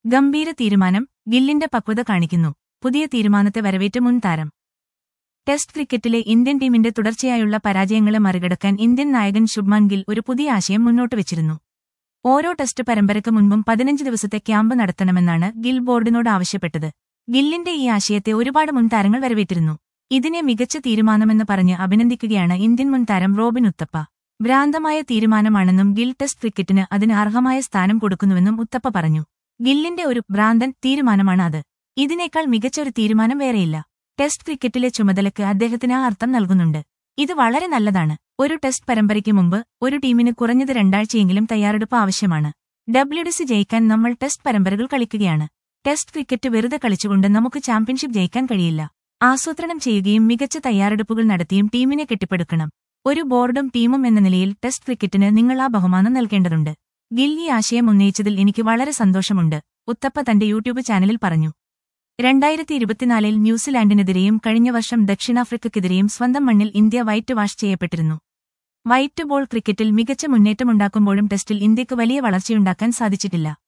ഗംഭീര തീരുമാനം ഗില്ലിന്റെ പക്വത കാണിക്കുന്നു പുതിയ തീരുമാനത്തെ വരവേറ്റ് മുൻ താരം ടെസ്റ്റ് ക്രിക്കറ്റിലെ ഇന്ത്യൻ ടീമിന്റെ തുടർച്ചയായുള്ള പരാജയങ്ങളെ മറികടക്കാൻ ഇന്ത്യൻ നായകൻ ശുഭ്മാൻ ഗിൽ ഒരു പുതിയ ആശയം മുന്നോട്ട് വെച്ചിരുന്നു ഓരോ ടെസ്റ്റ് പരമ്പരയ്ക്ക് മുൻപും പതിനഞ്ച് ദിവസത്തെ ക്യാമ്പ് നടത്തണമെന്നാണ് ഗിൽ ബോർഡിനോട് ആവശ്യപ്പെട്ടത് ഗില്ലിന്റെ ഈ ആശയത്തെ ഒരുപാട് മുൻ താരങ്ങൾ വരവേറ്റിരുന്നു ഇതിനെ മികച്ച തീരുമാനമെന്ന് പറഞ്ഞ് അഭിനന്ദിക്കുകയാണ് ഇന്ത്യൻ മുൻ താരം റോബിൻ ഉത്തപ്പ ഭ്രാന്തമായ തീരുമാനമാണെന്നും ഗിൽ ടെസ്റ്റ് ക്രിക്കറ്റിന് അതിന് അർഹമായ സ്ഥാനം കൊടുക്കുന്നുവെന്നും ഉത്തപ്പ പറഞ്ഞു ഗില്ലിന്റെ ഒരു ഭ്രാന്തൻ തീരുമാനമാണ് അത് ഇതിനേക്കാൾ മികച്ച ഒരു തീരുമാനം വേറെയില്ല ടെസ്റ്റ് ക്രിക്കറ്റിലെ ചുമതലയ്ക്ക് അദ്ദേഹത്തിന് ആ അർത്ഥം നൽകുന്നുണ്ട് ഇത് വളരെ നല്ലതാണ് ഒരു ടെസ്റ്റ് പരമ്പരയ്ക്ക് മുമ്പ് ഒരു ടീമിന് കുറഞ്ഞത് രണ്ടാഴ്ചയെങ്കിലും തയ്യാറെടുപ്പ് ആവശ്യമാണ് ഡബ്ല്യുഡിസി ജയിക്കാൻ നമ്മൾ ടെസ്റ്റ് പരമ്പരകൾ കളിക്കുകയാണ് ടെസ്റ്റ് ക്രിക്കറ്റ് വെറുതെ കളിച്ചുകൊണ്ട് നമുക്ക് ചാമ്പ്യൻഷിപ്പ് ജയിക്കാൻ കഴിയില്ല ആസൂത്രണം ചെയ്യുകയും മികച്ച തയ്യാറെടുപ്പുകൾ നടത്തിയും ടീമിനെ കെട്ടിപ്പടുക്കണം ഒരു ബോർഡും ടീമും എന്ന നിലയിൽ ടെസ്റ്റ് ക്രിക്കറ്റിന് നിങ്ങൾ ആ ബഹുമാനം നൽകേണ്ടതുണ്ട് ഗിൽ ഈ ആശയം ഉന്നയിച്ചതിൽ എനിക്ക് വളരെ സന്തോഷമുണ്ട് ഉത്തപ്പ തന്റെ യൂട്യൂബ് ചാനലിൽ പറഞ്ഞു രണ്ടായിരത്തി ഇരുപത്തിനാലിൽ ന്യൂസിലാൻഡിനെതിരെയും കഴിഞ്ഞ വർഷം ദക്ഷിണാഫ്രിക്കയ്ക്കെതിരെയും സ്വന്തം മണ്ണിൽ ഇന്ത്യ വൈറ്റ് വാഷ് ചെയ്യപ്പെട്ടിരുന്നു വൈറ്റ് ബോൾ ക്രിക്കറ്റിൽ മികച്ച മുന്നേറ്റമുണ്ടാക്കുമ്പോഴും ടെസ്റ്റിൽ ഇന്ത്യക്ക് വലിയ വളർച്ചയുണ്ടാക്കാൻ സാധിച്ചിട്ടില്ല